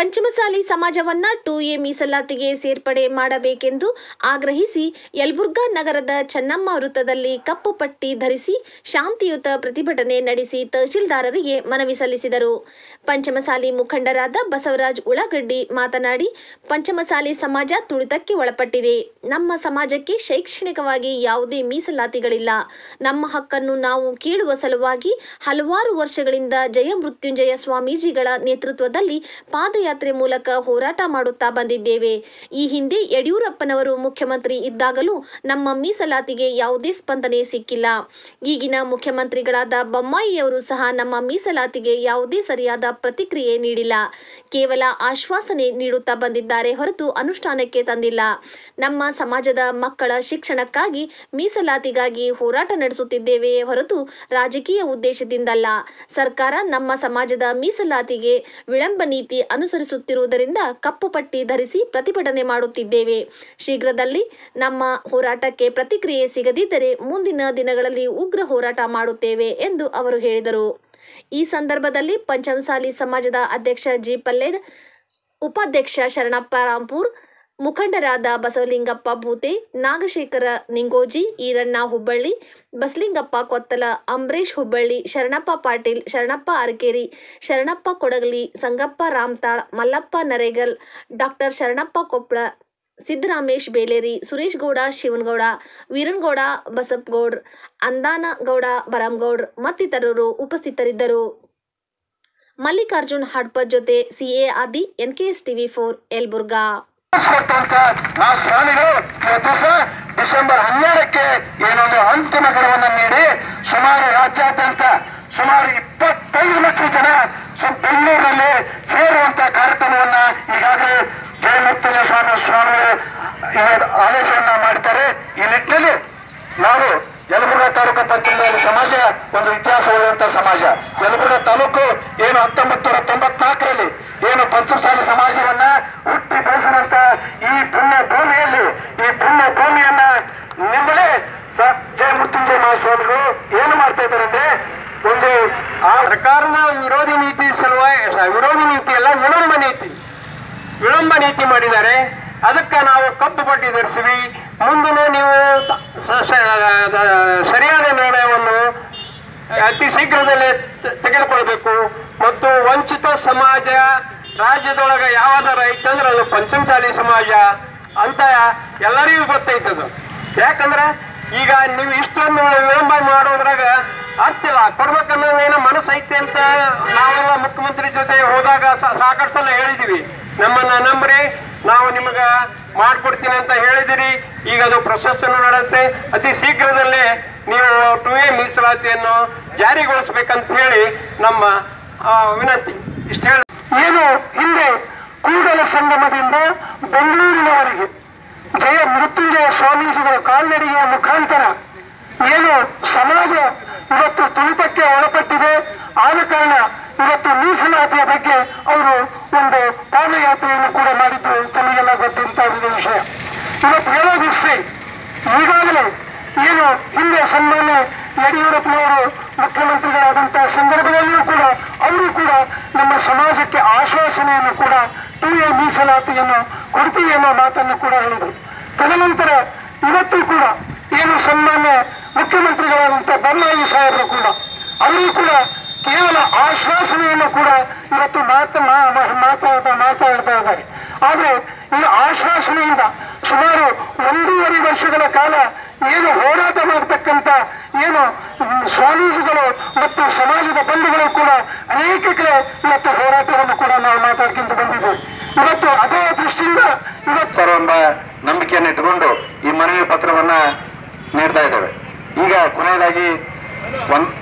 ಪಂಚಮಸಾಲಿ ಸಮಾಜವನ್ನ to A ಮೀಸಲಾತಿಗೆ ಸೇರ್ಪಡೆ ಮಾಡಬೇಕೆಂದು ಆಗ್ರಹಿಸಿ ಯಲಬುರ್ಗಾ ನಗರದ ಚೆನ್ನಮ್ಮ ವೃತ್ತದಲ್ಲಿ ಕಪ್ಪು ಪಟ್ಟಿ ಧರಿಸಿ ಶಾಂತಿಯುತ ಪ್ರತಿಭಟನೆ ನಡೆಸಿ ತಹಶೀಲ್ದಾರರಿಗೆ ಮನವಿ ಸಲ್ಲಿಸಿದರು ಪಂಚಮಸಾಲಿ ಮುಖಂಡರಾದ ಬಸವರಾಜ್ ಉಳಗಡ್ಡಿ ಮಾತನಾಡಿ ಪಂಚಮಸಾಲಿ ಸಮಾಜ ತುಳಿತಕ್ಕೆ ಒಳಪಟ್ಟಿದೆ ನಮ್ಮ ಸಮಾಜಕ್ಕೆ ಶೈಕ್ಷಣಿಕವಾಗಿ ಯಾವುದೇ ಮೀಸಲಾತಿಗಳಿಲ್ಲ ನಮ್ಮ ಹಕ್ಕನ್ನು ನಾವು ಕೇಳುವ ಸಲುವಾಗಿ ಹಲವಾರು ವರ್ಷಗಳಿಂದ ಜಯ ಮೃತ್ಯುಂಜಯ ಸ್ವಾಮೀಜಿಗಳ ನೇತೃತ್ವದಲ್ಲಿ ಪಾದಯಾತ್ರೆ ಮೂಲಕ ಹೋರಾಟ ಮಾಡುತ್ತಾ ಬಂದಿದ್ದೇವೆ ಈ ಹಿಂದೆ ಯಡಿಯೂರಪ್ಪನವರು ಮುಖ್ಯಮಂತ್ರಿ ಇದ್ದಾಗಲೂ ನಮ್ಮ ಮೀಸಲಾತಿಗೆ ಯಾವುದೇ ಸ್ಪಂದನೆ ಸಿಕ್ಕಿಲ್ಲ ಈಗಿನ ಮುಖ್ಯಮಂತ್ರಿಗಳಾದ ಬೊಮ್ಮಾಯಿಯವರು ಸಹ ನಮ್ಮ ಮೀಸಲಾತಿಗೆ ಯಾವುದೇ ಸರಿಯಾದ ಪ್ರತಿಕ್ರಿಯೆ ನೀಡಿಲ್ಲ ಕೇವಲ ಆಶ್ವಾಸನೆ ನೀಡುತ್ತಾ ಬಂದಿದ್ದಾರೆ ಹೊರತು ಅನುಷ್ಠಾನಕ್ಕೆ ತಂದಿಲ್ಲ ನಮ್ಮ ಸಮಾಜದ ಮಕ್ಕಳ ಶಿಕ್ಷಣಕ್ಕಾಗಿ ಮೀಸಲಾತಿಗಾಗಿ ಹೋರಾಟ ನಡೆಸುತ್ತಿದ್ದೇವೆ ಹೊರತು ರಾಜಕೀಯ ಉದ್ದೇಶದಿಂದಲ್ಲ ಸರ್ಕಾರ ನಮ್ಮ ಸಮಾಜದ ಮೀಸಲಾತಿಗೆ ವಿಳಂಬ ನೀತಿ ಅನುಸರಿಸುತ್ತಿರುವುದರಿಂದ ಕಪ್ಪು ಪಟ್ಟಿ ಧರಿಸಿ ಪ್ರತಿಭಟನೆ ಮಾಡುತ್ತಿದ್ದೇವೆ ಶೀಘ್ರದಲ್ಲಿ ನಮ್ಮ ಹೋರಾಟಕ್ಕೆ ಪ್ರತಿಕ್ರಿಯೆ ಸಿಗದಿದ್ದರೆ ಮುಂದಿನ ದಿನಗಳಲ್ಲಿ ಉಗ್ರ ಹೋರಾಟ ಮಾಡುತ್ತೇವೆ ಎಂದು ಅವರು ಹೇಳಿದರು ಈ ಸಂದರ್ಭದಲ್ಲಿ ಪಂಚಮಸಾಲಿ ಸಮಾಜದ ಅಧ್ಯಕ್ಷ ಜಿ ಪಲ್ಲೇದ್ ಉಪಾಧ್ಯಕ್ಷ ಶರಣಪ್ಪ ರಾಂಪೂರ್ ಮುಖಂಡರಾದ ಬಸವಲಿಂಗಪ್ಪ ಭೂತೆ ನಾಗಶೇಖರ ನಿಂಗೋಜಿ ಈರಣ್ಣ ಹುಬ್ಬಳ್ಳಿ ಬಸಲಿಂಗಪ್ಪ ಕೊತ್ತಲ ಅಂಬರೀಶ್ ಹುಬ್ಬಳ್ಳಿ ಶರಣಪ್ಪ ಪಾಟೀಲ್ ಶರಣಪ್ಪ ಅರಕೇರಿ ಶರಣಪ್ಪ ಕೊಡಗಲಿ ಸಂಗಪ್ಪ ರಾಮ್ತಾಳ್ ಮಲ್ಲಪ್ಪ ನರೇಗಲ್ ಡಾಕ್ಟರ್ ಶರಣಪ್ಪ ಕೊಪ್ಪಳ ಸಿದ್ದರಾಮೇಶ್ ಬೇಲೇರಿ ಸುರೇಶ್ ಗೌಡ ಶಿವನಗೌಡ ವೀರನಗೌಡ ಬಸಪ್ಪಗೌಡ್ರ ಅಂದಾನಗೌಡ ಬರಂಗೌಡ್ರ ಮತ್ತಿತರರು ಉಪಸ್ಥಿತರಿದ್ದರು ಮಲ್ಲಿಕಾರ್ಜುನ್ ಹಡ್ಪದ್ ಜೊತೆ ಸಿಎ ಆದಿ ಎನ್ಕೆಎಸ್ ಟಿವಿ ಫೋರ್ ಯಲಬುರ್ಗಾ ಕೊಟ್ಟಂತ ಆ ಸ್ವಾಮಿಗಳು ಇವತ್ತು ದಿವಸ ಡಿಸೆಂಬರ್ ಹನ್ನೆರಡಕ್ಕೆ ಏನೊಂದು ಅಂತಿಮ ಗಡುವನ್ನು ನೀಡಿ ಸುಮಾರು ರಾಜ್ಯಾದ್ಯಂತ ಸುಮಾರು ಇಪ್ಪತ್ತೈದು ಲಕ್ಷ ಜನ ಸು- ಬೆಂಗಳೂರಿನಲ್ಲಿ ಸೇರುವಂತ ಕಾರ್ಯಕ್ರಮವನ್ನ ಈಗಾಗಲೇ ಜಯಮುತ್ತಯ್ಯ ಸ್ವಾಮಿ ಸ್ವಾಮಿಗಳು ಇವತ್ತು ಆದೇಶವನ್ನ ಮಾಡ್ತಾರೆ ಈ ನಿಟ್ಟಿನಲ್ಲಿ ನಾವು ಯಲಬುರ್ಗಾ ತಾಲೂಕು ಪಂಚಾಯತ್ ಸಮಾಜ ಒಂದು ಇತಿಹಾಸವುಳ್ಳಂತ ಸಮಾಜ ಯಲಬುರ್ಗಾ ತಾಲೂಕು ಏನು ಹತ್ತೊಂಬತ್ತು ನೂರ ತೊಂಬತ್ನಾಲ್ಕರಲ್ಲಿ ಏನು ಪಂಚಮಸಾಲಿ ಸಮಾಜವನ್ನ ಹುಟ್ಟಿ ಬೆಳೆಸಿದಂತ ಈ ಪುಣ್ಯ ಭೂಮಿಯಲ್ಲಿ ಈ ಪುಣ್ಯ ಭೂಮಿಯನ್ನ ನಿಂದಲೇ ಸ- ಜಯ ಮೃತ್ಯುಂಜಯ ಮಹಾಸ್ವಾಮಿಗಳು ಏನು ಮಾಡ್ತಾ ಇದ್ದಾರೆ ಅಂದ್ರೆ ಒಂದು ಆ ಸರ್ಕಾರದ ವಿರೋಧಿ ನೀತಿ ಸಲುವಾಗಿ ಸ- ವಿರೋಧಿ ನೀತಿ ಅಲ್ಲ ವಿಳಂಬ ನೀತಿ ವಿಳಂಬ ನೀತಿ ಮಾಡಿದ್ದಾರೆ ಅದಕ್ಕೆ ನಾವು ಕಪ್ಪು ಪಟ್ಟಿ ಧರಿಸಿವಿ ಮುಂದಿನ ನೀವು ತ- ಸ- ಸ- ದ- ಸರಿಯಾದ ನಿರ್ಣಯವನ್ನು ಅತಿ ಶೀಘ್ರದಲ್ಲೇ ತ- ತೆಗೆದುಕೊಳ್ಬೇಕು ಮತ್ತು ವಂಚಿತ ಸಮಾಜ ರಾಜ್ಯದೊಳಗೆ ಯಾವ್ದಾರ ಐತಂದ್ರೆ ಅದು ಪಂಚಮಸಾಲಿ ಸಮಾಜ ಅಂತ ಎಲ್ಲರಿಗೂ ಗೊತ್ತೈತದು ಯಾಕಂದ್ರೆ ಈಗ ನೀವು ಇಷ್ಟೊಂದು ವಿಳಂಬ ಮಾಡೋದ್ರಾಗ ಅರ್ಥಿಲ್ಲ ಕೊಡ್ಬೇಕನ್ನೋದೇನೋ ಮನಸ್ಸು ಐತೆ ಅಂತ ನಾವೆಲ್ಲ ಮುಖ್ಯಮಂತ್ರಿ ಜೊತೆ ಹೋದಾಗ ಸಾ- ಸಾಕಷ್ಟು ಸಲ ಹೇಳಿದೀವಿ ನಮ್ಮನ್ನ ನಂಬ್ರಿ ನಾವು ನಿಮಗ ಮಾಡ್ಕೊಡ್ತೀನಿ ಅಂತ ಹೇಳಿದಿರಿ ಈಗ ಅದು ಪ್ರೊಸೆಸ್ ನಡೆಯುತ್ತೆ ಅತಿ ಶೀಘ್ರದಲ್ಲೇ ನೀವು ಟು ಎ ಮೀಸಲಾತಿಯನ್ನು ಜಾರಿಗೊಳಿಸ್ಬೇಕಂತ ಹೇಳಿ ನಮ್ಮ ಆ, ವಿನಂತಿ ಇಷ್ಟ ಹೇಳಿ ಏನು ಹಿಂದೆ ಕೂಡಲ ಸಂಗಮದಿಂದ ಬೆಂಗಳೂರಿನವರೆಗೆ ಜಯ ಮೃತ್ಯುಂಜಯ ಸ್ವಾಮೀಜಿಗಳ ಕಾಲ್ನಡಿಗೆಯ ಮುಖಾಂತರ ಏನು ಸಮಾಜ ಇವತ್ತು ತುಳಿತಕ್ಕೆ ಒಳಪಟ್ಟಿದೆ ಆದ ಕಾರಣ ಇವತ್ತು ಮೀಸಲಾತಿಯ ಬಗ್ಗೆ ಅವರು ಒಂದು ಪಾದಯಾತ್ರೆಯನ್ನು ಕೂಡ ಮಾಡಿದ್ದು ತಮಗೆಲ್ಲ ಗೊತ್ತಿಂತ ಒಂದು ವಿಷಯ ಇವತ್ತು ಹೇಳೋದಿಷ್ಟೇ ಈಗಾಗಲೇ ಏನು ಹಿಂದೆ ಸನ್ಮಾನ್ಯ ಯಡಿಯೂರಪ್ಪನವರು ಮುಖ್ಯಮಂತ್ರಿಗಳಾದಂತಹ ಸಂದರ್ಭದಲ್ಲಿಯೂ ಕೂಡ ಅವರು ಕೂಡ ನಮ್ಮ ಸಮಾಜಕ್ಕೆ ಆಶ್ವಾಸನೆಯನ್ನು ಕೂಡ ಟು ಎ ಮೀಸಲಾತಿಯನ್ನು ಕೊಡ್ತೀವಿ ಅನ್ನೋ ಮಾತನ್ನು ಕೂಡ ಹೇಳಿದರು ತದನಂತರ ಇವತ್ತು ಕೂಡ ಏನು ಸನ್ಮಾನ್ಯ ಮುಖ್ಯಮಂತ್ರಿಗಳಾದಂತಹ ಬೊಮ್ಮಾಯಿ ಸಾಹೇಬರು ಕೂಡ ಅವರು ಕೂಡ ಕೇವಲ ಆಶ್ವಾಸನೆಯನ್ನು ಕೂಡ ಇವತ್ತು ಮಾತ ಮಾ- ಮಾ- ಮಾತಾಡ್ತಾ ಮಾತಾಡ್ತಾ ಇದ್ದಾರೆ ಆದ್ರೆ ಈ ಆಶ್ವಾಸನೆಯಿಂದ ಸುಮಾರು ಒಂದೂವರೆ ವರ್ಷಗಳ ಕಾಲ ಏನು ಹೋರಾಟ ಮಾಡತಕ್ಕಂತ ಏನು ಮ್, ಸ್ವಾಮೀಜಿಗಳು ಮತ್ತು ಸಮಾಜದ ಬಂಧುಗಳು ಕೂಡ ಅನೇಕ ಕಡೆ ಇವತ್ತು ಹೋರಾಟವನ್ನು ಕೂಡ ನಾವು ಮಾತಾಡ್ಕೊಂಡು ಬಂದಿದ್ದೇವೆ ಇವತ್ತು ಅದೇ ದೃಷ್ಟಿಯಿಂದ ಇವತ್ತು ಸರ್ ಎಂಬ ನಂಬಿಕೆಯನ್ನು ಇಟ್ಟುಕೊಂಡು ಈ ಮನವಿ ಪತ್ರವನ್ನ ನೀಡ್ತಾ ಇದ್ದೇವೆ ಈಗ ಕೊನೆಯದಾಗಿ ಒಂದ್